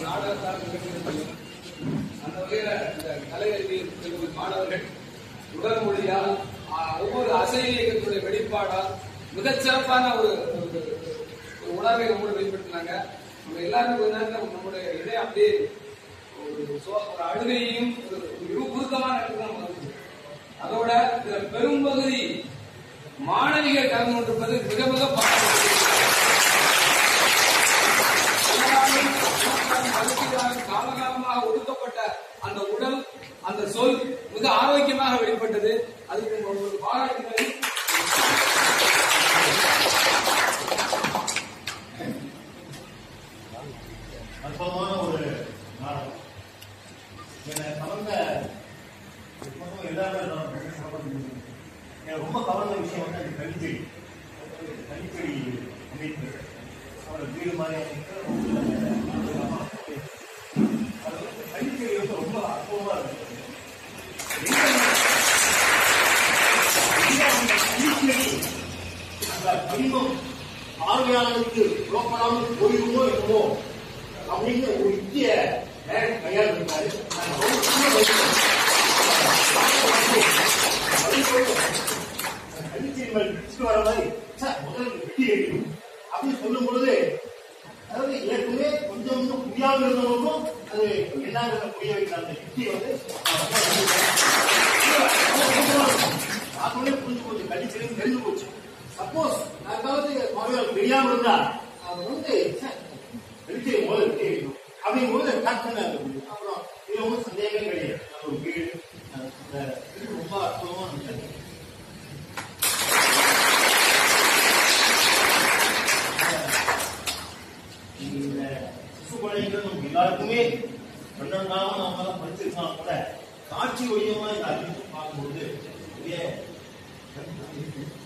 நாடகத்தால் நிகழ்ச்சிகள் அந்த வகையில இந்த கலையறிவியல் கல்லூரி மாணவர்கள் உடல் மொழியால் ஆ, ஒவ்வொரு அசை இயக்கத்துடைய வெளிப்பாடால் மிகச் சிறப்பான ஒரு ஒரு- ஒரு உணர்வை நம்மோடு வெளிப்படுத்தினாங்க நம்ம எல்லாரும் கொஞ்ச நேரத்தில் நம்முடைய இதயம் அப்படியே ஒரு சோ- ஒரு அழுகையும் ஒரு ஒரு இரு- உருக்கமான இடத்துல நம்ம வந்து அதோட இதுல பெரும்பகுதி மாணவிகள் கலந்து கொண்டிருப்பது மிக மிக பாராட்டுக்குரியது. மருத்துவரால் காலகாலமாக ஒடுக்கப்பட்ட அந்த உடல் அந்த சொல் மிக ஆரோக்கியமாக வெளிப்பட்டது அதுக்கு ஒரு பாராட்டுகளை அற்புதமான ஒரு நாடகம் என்னை கவர்ந்த மொத்தம் எல்லாமே நான் ரொம்ப சிறப்பா செஞ்சிருக்கேன். எனக்கு ரொம்ப கவர்ந்த விஷயம் வந்து அந்த கழிப்பெடி கழிப்பெடி அமைப்பு அவரோட வீடு மாதிரி அமைப்பு அது வந்து கழிப்பெடி வந்து ரொம்ப அற்புதமா இருக்கு எங்க அந்த கழிப்பெடி அந்த கனிமம் பார்வையாளருக்கு புலப்படாமல் போயிருமோ என்னமோ அப்படின்னு ஒரு யுக்திய நேரம் கையால் இருக்காரு நான் ரொம்ப சின்ன வயசுல கல்விச்செய்மல் பிடிச்சிட்டு வர மாதிரி சார் முதல்ல வெட்டி வைக்கணும் அப்படின்னு சொல்லும் பொழுது அதாவது ஏற்கனவே கொஞ்சம் கொஞ்சம் புரியாமல் இருந்தவங்களுக்கும் அது என்னங்கிறத புரிய வைக்கிற அந்த யுக்தி வந்து பார்த்தோன்னே புரிஞ்சு போச்சு கல்விச்செய்மல் தெரிஞ்சு போச்சு சப்போஸ் நான் காலத்து பார்வையாளர் தெரியாம இருந்தா அது வந்து ச்சே, வெட்டி முதல்ல வெட்டி வைக்கணும் அப்படிங்கும் போது டக்குன்னு அது புரியும். அப்புறம் இதுல ஒன்றும் சந்தேகமே கிடையாது அது ஒரு வீடு அது இந்த இது ரொம்ப அற்புதமா இருந்துச்சு இந்த சிசுபடைங்கிறது நமக்கு எல்லாருக்குமே கண்ணனாம நாம தான் படிச்சிருக்கலாம் கூட காட்சி வடிவமா இந்த அறிவிப்பு பார்க்கும்போது பெரிய